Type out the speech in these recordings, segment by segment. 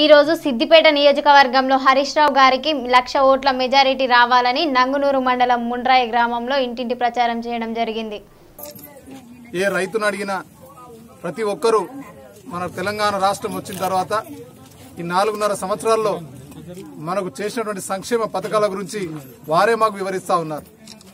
ఈ రోజు సిద్దిపేట నియోజకవర్గంలో హరీష్ రావు గారికి లక్ష ఓట్ల మెజారిటీ రావాలని నంగునూరు మండలం ముండ్రాయి గ్రామంలో ఇంటింటి ప్రచారం చేయడం జరిగింది ఏ రైతును అడిగినా ప్రతి ఒక్కరూ మన తెలంగాణ రాష్ట్రం వచ్చిన తర్వాత ఈ నాలుగున్నర సంవత్సరాల్లో మనకు చేసినటువంటి సంక్షేమ పథకాల గురించి వారే మాకు వివరిస్తా ఉన్నారు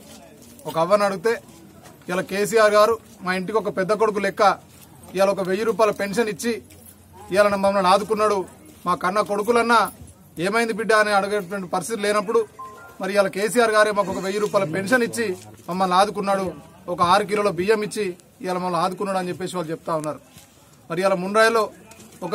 ఒక అవ్వని అడిగితే ఇలా కేసీఆర్ గారు మా ఇంటికి ఒక పెద్ద కొడుకు లెక్క ఇవాళ ఒక వెయ్యి రూపాయల పెన్షన్ ఇచ్చి ఇవాళ మమ్మల్ని ఆదుకున్నాడు మా కన్న కొడుకులన్నా ఏమైంది బిడ్డ అని అడిగేటువంటి పరిస్థితి లేనప్పుడు మరి ఇవాళ కేసీఆర్ గారే మాకు ఒక వెయ్యి రూపాయల పెన్షన్ ఇచ్చి మమ్మల్ని ఆదుకున్నాడు ఒక ఆరు కిలోల బియ్యం ఇచ్చి ఇవాళ మమ్మల్ని ఆదుకున్నాడు అని చెప్పేసి వాళ్ళు చెప్తా ఉన్నారు మరి ఇవాళ ముండ్రాయిలో ఒక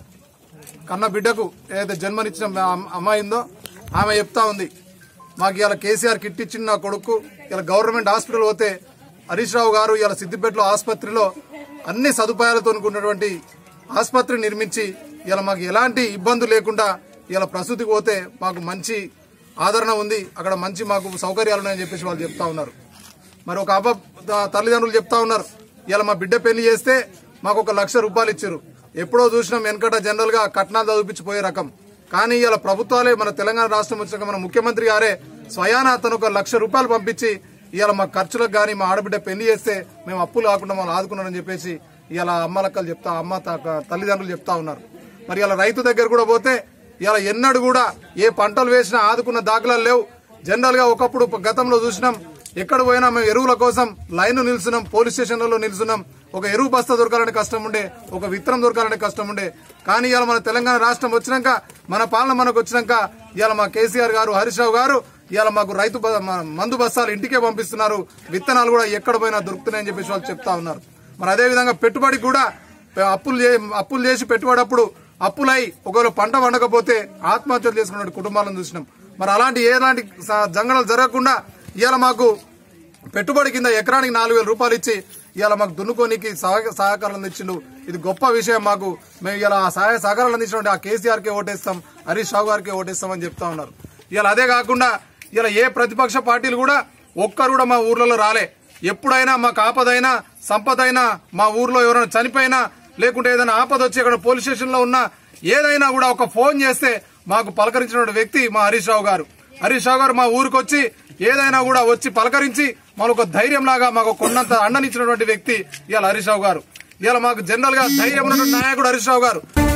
కన్న బిడ్డకు ఏదైతే జన్మనిచ్చిన అమ్మ- అమ్మాయి ఉందో ఆమె చెప్తా ఉంది మాకు ఇవాళ కేసీఆర్ కిట్ ఇచ్చిన నా కొడుకు ఇలా గవర్నమెంట్ హాస్పిటల్ పోతే హరీష్ రావు గారు ఇవాళ సిద్దిపేటలో ఆసుపత్రిలో అన్ని సదుపాయాలతో ఉన్నటువంటి ఆసుపత్రి నిర్మించి ఇలా మాకు ఎలాంటి ఇబ్బంది లేకుండా ఇలా ప్రసూతికి పోతే మాకు మంచి ఆదరణ ఉంది అక్కడ మంచి మాకు సౌకర్యాలు ఉన్నాయని చెప్పేసి వాళ్ళు చెప్తా ఉన్నారు మరి ఒక అబ్బ త- తల్లిదండ్రులు చెప్తా ఉన్నారు ఇలా మా బిడ్డ పెళ్లి చేస్తే మాకు ఒక లక్ష రూపాయలు ఇచ్చారు ఎప్పుడో చూసినాం వెనకట జనరల్ గా కట్నాలు చదివించిపోయే రకం కానీ ఇలా ప్రభుత్వాలే మన తెలంగాణ రాష్ట్రం వచ్చినాక మన ముఖ్యమంత్రి గారే స్వయాన అతను ఒక లక్ష రూపాయలు పంపించి ఇవాళ మా ఖర్చులకు గానీ మా ఆడబిడ్డ పెళ్లి చేస్తే మేము అప్పులు కాకుండా మనం ఆదుకున్నారని చెప్పేసి ఇలా అమ్మలక్కలు చెప్తా అమ్మ తా- తల్లిదండ్రులు చెప్తా ఉన్నారు మరి ఇలా రైతు దగ్గర కూడా పోతే ఇలా ఎన్నడూ కూడా ఏ పంటలు వేసినా ఆదుకున్న దాఖలాలు లేవు జనరల్ గా ఒకప్పుడు గతంలో చూసినాం ఎక్కడ పోయినా మేము ఎరువుల కోసం లైన్ నిల్చున్నాం పోలీస్ స్టేషన్లలో నిల్చున్నాం ఒక ఎరువు బస్తా దొరకాలంటే కష్టం ఉండే ఒక విత్తనం దొరకాలంటే కష్టం ఉండే కానీ ఇవాళ మన తెలంగాణ రాష్ట్రం వచ్చినాక మన పాలన మనకు వచ్చినాక ఇవాళ మా కేసీఆర్ గారు హరీష్ రావు గారు ఇవాళ మాకు రైతు బ- మ- మందు బస్తాలు ఇంటికే పంపిస్తున్నారు విత్తనాలు కూడా ఎక్కడ పోయినా దొరుకుతున్నాయని చెప్పేసి వాళ్ళు చెప్తా ఉన్నారు మరి అదే విధంగా పెట్టుబడి కూడా అప్పులు చే- అప్పులు చేసి పెట్టుబడి అప్పుడు అప్పులై ఒకవేళ పంట పండకపోతే ఆత్మహత్యలు చేసుకున్న కుటుంబాలను చూసినాం మరి అలాంటి ఎలాంటి స- జంగడాలు జరగకుండా ఇవాళ మాకు పెట్టుబడి కింద ఎకరానికి నాలుగు వేల రూపాయలు ఇచ్చి ఇవాళ మాకు దున్నుకోనికి సహాయ సహకారాలు అందించిండు ఇది గొప్ప విషయం మాకు మేము ఇలా ఆ సహాయ సహకారాలు అందించినటువంటి ఆ కేసీఆర్ కే ఓటేస్తాం హరీష్ రావు గారికి ఓటేస్తాం అని చెప్తా ఉన్నారు ఇవాళ అదే కాకుండా ఇలా ఏ ప్రతిపక్ష పార్టీలు కూడా ఒక్కరు కూడా మా ఊర్లలో రాలే ఎప్పుడైనా మాకు ఆపదైనా సంపదైనా మా ఊర్లో ఎవరైనా చనిపోయినా లేకుంటే ఏదైనా ఆపద వచ్చి అక్కడ పోలీస్ స్టేషన్ లో ఉన్నా ఏదైనా కూడా ఒక ఫోన్ చేస్తే మాకు పలకరించిన వ్యక్తి మా హరీష్ రావు గారు హరీష్ రావు గారు మా ఊరికి వచ్చి ఏదైనా కూడా వచ్చి పలకరించి మాకు ఒక ధైర్యం లాగా మాకు కొండంత అండనిచ్చినటువంటి వ్యక్తి ఇవాళ హరీష్ రావు గారు ఇవాళ మాకు జనరల్ గా ధైర్యం ఉన్నటువంటి నాయకుడు హరీష్ రావు గారు